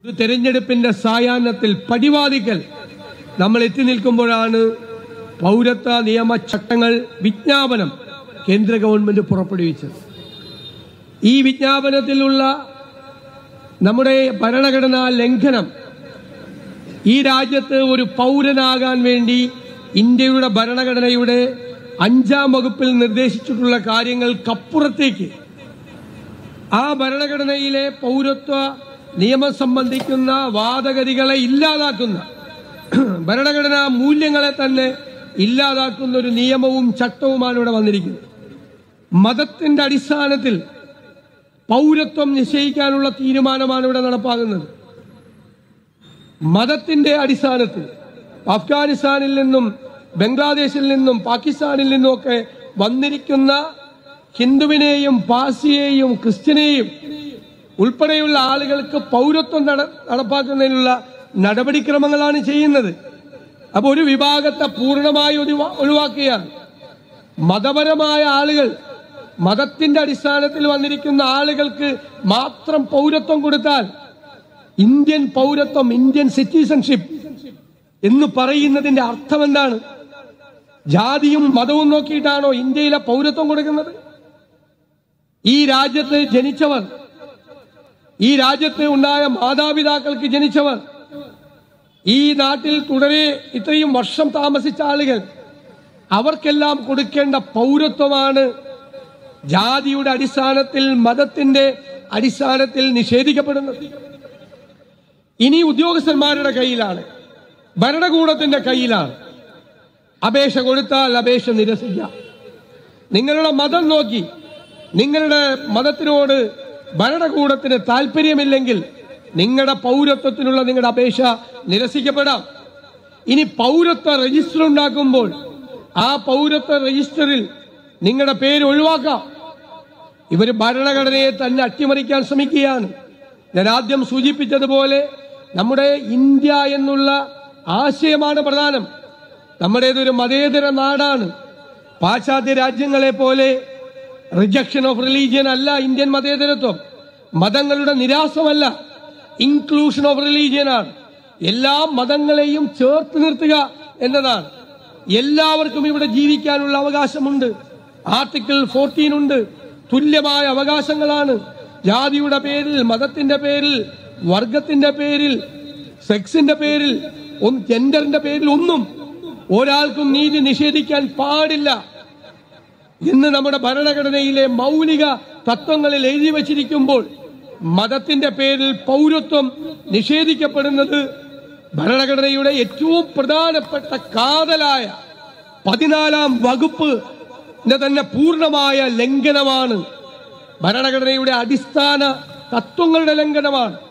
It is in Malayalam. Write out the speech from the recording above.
ഒരു തെരഞ്ഞെടുപ്പിന്റെ സായാഹ്നത്തിൽ പടിവാദിക്കൽ നമ്മൾ എത്തി നിൽക്കുമ്പോഴാണ് പൗരത്വ നിയമ ചട്ടങ്ങൾ വിജ്ഞാപനം കേന്ദ്ര ഗവൺമെന്റ് പുറപ്പെടുവിച്ചത് ഈ വിജ്ഞാപനത്തിലുള്ള നമ്മുടെ ഭരണഘടനാ ലംഘനം ഈ രാജ്യത്ത് ഒരു പൗരനാകാൻ വേണ്ടി ഇന്ത്യയുടെ ഭരണഘടനയുടെ അഞ്ചാം വകുപ്പിൽ നിർദ്ദേശിച്ചിട്ടുള്ള കാര്യങ്ങൾക്കപ്പുറത്തേക്ക് ആ ഭരണഘടനയിലെ പൗരത്വ നിയമം സംബന്ധിക്കുന്ന വാദഗതികളെ ഇല്ലാതാക്കുന്ന ഭരണഘടനാ മൂല്യങ്ങളെ തന്നെ ഇല്ലാതാക്കുന്ന ഒരു നിയമവും ചട്ടവുമാണ് ഇവിടെ വന്നിരിക്കുന്നത് മതത്തിന്റെ അടിസ്ഥാനത്തിൽ പൗരത്വം നിശ്ചയിക്കാനുള്ള തീരുമാനമാണ് ഇവിടെ നടപ്പാകുന്നത് മതത്തിന്റെ അടിസ്ഥാനത്തിൽ അഫ്ഗാനിസ്ഥാനിൽ നിന്നും ബംഗ്ലാദേശിൽ നിന്നും പാകിസ്ഥാനിൽ നിന്നുമൊക്കെ വന്നിരിക്കുന്ന ഹിന്ദുവിനെയും പാഴ്സിയെയും ക്രിസ്ത്യനെയും ഉൾപ്പെടെയുള്ള ആളുകൾക്ക് പൗരത്വം നട- നടപ്പാക്കുന്നതിനുള്ള നടപടിക്രമങ്ങളാണ് ചെയ്യുന്നത് അപ്പൊ ഒരു വിഭാഗത്തെ പൂർണ്ണമായി ഒഴിവാ- ഒഴിവാക്കുകയാണ് മതപരമായ ആളുകൾ മതത്തിന്റെ അടിസ്ഥാനത്തിൽ വന്നിരിക്കുന്ന ആളുകൾക്ക് മാത്രം പൗരത്വം കൊടുത്താൽ ഇന്ത്യൻ പൗരത്വം ഇന്ത്യൻ സിറ്റിസൺഷിപ്പ് എന്ന് പറയുന്നതിന്റെ അർത്ഥം എന്താണ് ജാതിയും മതവും നോക്കിയിട്ടാണോ ഇന്ത്യയിലെ പൗരത്വം കൊടുക്കുന്നത് ഈ രാജ്യത്ത് ജനിച്ചവർ ഈ രാജ്യത്ത് ഉണ്ടായ മാതാപിതാക്കൾക്ക് ജനിച്ചവർ ഈ നാട്ടിൽ തുടരെ ഇത്രയും വർഷം താമസിച്ച ആളുകൾ അവർക്കെല്ലാം കൊടുക്കേണ്ട പൗരത്വമാണ് ജാതിയുടെ അടിസ്ഥാനത്തിൽ മതത്തിന്റെ അടിസ്ഥാനത്തിൽ നിഷേധിക്കപ്പെടുന്നത് ഇനി ഉദ്യോഗസ്ഥന്മാരുടെ കയ്യിലാണ് ഭരണകൂടത്തിന്റെ കയ്യിലാണ് അപേക്ഷ കൊടുത്താൽ അപേക്ഷ നിരസിക്കാം നിങ്ങളുടെ മതം നോക്കി നിങ്ങളുടെ മതത്തിനോട് ഭരണകൂടത്തിന് താല്പര്യമില്ലെങ്കിൽ നിങ്ങളുടെ പൗരത്വത്തിനുള്ള നിങ്ങളുടെ അപേക്ഷ നിരസിക്കപ്പെടാം ഇനി പൗരത്വ രജിസ്റ്റർ ഉണ്ടാക്കുമ്പോൾ ആ പൗരത്വ രജിസ്റ്ററിൽ നിങ്ങളുടെ പേര് ഒഴിവാക്കാം ഇവർ ഭരണഘടനയെ തന്നെ അട്ടിമറിക്കാൻ ശ്രമിക്കുകയാണ് ഞാൻ ആദ്യം സൂചിപ്പിച്ചതുപോലെ നമ്മുടെ ഇന്ത്യ എന്നുള്ള ആശയമാണ് പ്രധാനം നമ്മുടേതൊരു മതേതര നാടാണ് പാശ്ചാത്യ രാജ്യങ്ങളെ പോലെ റിജക്ഷൻ ഓഫ് റിലീജിയൻ അല്ല ഇന്ത്യൻ മതേതരത്വം മതങ്ങളുടെ നിരാസമല്ല ഇൻക്ലൂഷൻ ഓഫ് റിലീജിയൻ ആണ് എല്ലാ മതങ്ങളെയും ചേർത്ത് നിർത്തുക എന്നതാണ് എല്ലാവർക്കും ഇവിടെ ജീവിക്കാനുള്ള അവകാശമുണ്ട് ആർട്ടിക്കിൾ ഫോർട്ടീൻ ഉണ്ട് തുല്യമായ അവകാശങ്ങളാണ് ജാതിയുടെ പേരിൽ മതത്തിന്റെ പേരിൽ വർഗത്തിന്റെ പേരിൽ സെക്സിന്റെ പേരിൽ ഒന്ന് ജെൻഡറിന്റെ പേരിൽ ഒന്നും ഒരാൾക്കും നീതി നിഷേധിക്കാൻ പാടില്ല എന്ന് നമ്മുടെ ഭരണഘടനയിലെ മൗലിക തത്വങ്ങളിൽ എഴുതി വച്ചിരിക്കുമ്പോൾ മതത്തിന്റെ പേരിൽ പൗരത്വം നിഷേധിക്കപ്പെടുന്നത് ഭരണഘടനയുടെ ഏറ്റവും പ്രധാനപ്പെട്ട കാതലായ പതിനാലാം വകുപ്പ് തന്നെ പൂർണ്ണമായ ലംഘനമാണ് ഭരണഘടനയുടെ അടിസ്ഥാന തത്വങ്ങളുടെ ലംഘനമാണ്